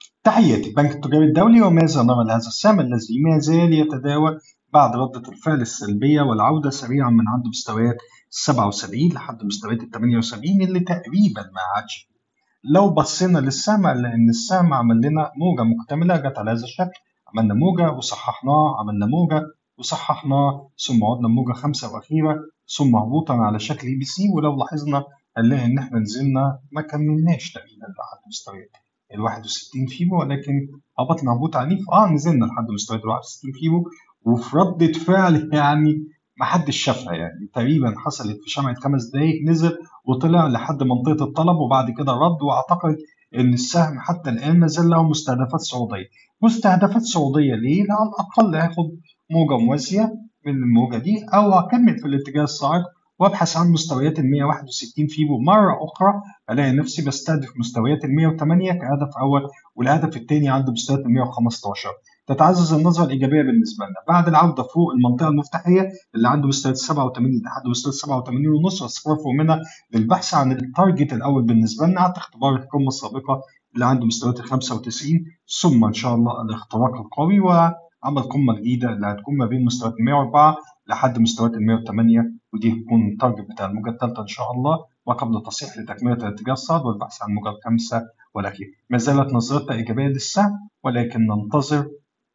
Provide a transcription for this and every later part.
تحياتي البنك التجاري الدولي وماذا نرى لهذا السهم الذي ما زال يتداول بعد ردة الفعل السلبية والعودة سريعا من عند مستويات 77 لحد مستويات ال 78 اللي تقريبا ما عادش لو بصينا للسهم لان السهم عمل لنا موجة مكتملة جت على هذا الشكل عملنا موجة وصححناه عملنا موجة وصححناه ثم عدنا موجة خمسة وأخيرة ثم هبوطا على شكل اي بي سي ولو لاحظنا هنلاقي إن إحنا نزلنا ما كملناش تقريبا لحد مستويات ال 61 فيبو ولكن هبطنا هبوط عنيف اه نزلنا لحد مستويات ال 61 فيبو وفي ردة فعل يعني ما حدش شافها يعني تقريبا حصلت في شمعة خمس دقايق نزل وطلع لحد منطقة الطلب وبعد كده رد وأعتقد إن السهم حتى الآن ما زال له مستهدفات صعودية مستهدفات صعودية ليه؟ على الأقل هاخد موجة موازية من الموجة دي أو هكمل في الاتجاه الصاعد وابحث عن مستويات ال 161 فيبو مرة أخرى ألاقي نفسي بستهدف مستويات ال 108 كهدف أول والهدف الثاني عند مستويات ال 115 تتعزز النظرة الإيجابية بالنسبة لنا بعد العودة فوق المنطقة المفتاحية اللي عنده مستويات 87 لحد مستويات 87 ونص واستقرار فوق منها للبحث عن التارجت الأول بالنسبة لنا حتى اختبار القمة السابقة اللي عنده مستويات ال 95 ثم إن شاء الله الاختراق القوي وعمل قمة جديدة اللي هتكون ما بين مستويات 104 لحد مستويات ال 108 ودي هتكون التارجت بتاع الموجة الثالثة إن شاء الله وقبل تصحيح لتكملة الاتجاه الصاعد والبحث عن الموجة الخامسة والأخيرة ما زالت نظرتنا إيجابية للسهم ولكن ننتظر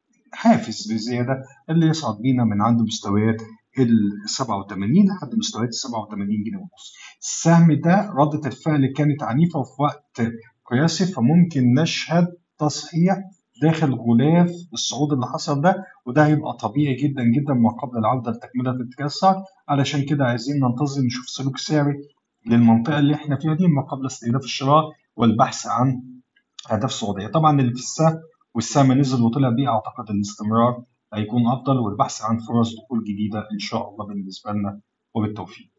حافز بزيادة اللي يصعد بينا من عند مستويات ال 87 لحد مستويات ال 87 جنيه ونص. السهم ده ردة الفعل كانت عنيفة وفي وقت قياسي فممكن نشهد تصحيح داخل غلاف الصعود اللي حصل ده وده هيبقى طبيعي جدا جدا ما قبل العودة لتكملة الاتجاه الصاعد علشان كده عايزين ننتظر نشوف سلوك سعري للمنطقة اللي احنا فيها دي ما قبل استئناف الشراء والبحث عن أهداف صعودية. طبعا اللي في السهم والسهم نزل وطلع بيه اعتقد الاستمرار هيكون افضل والبحث عن فرص دخول جديده ان شاء الله بالنسبه لنا وبالتوفيق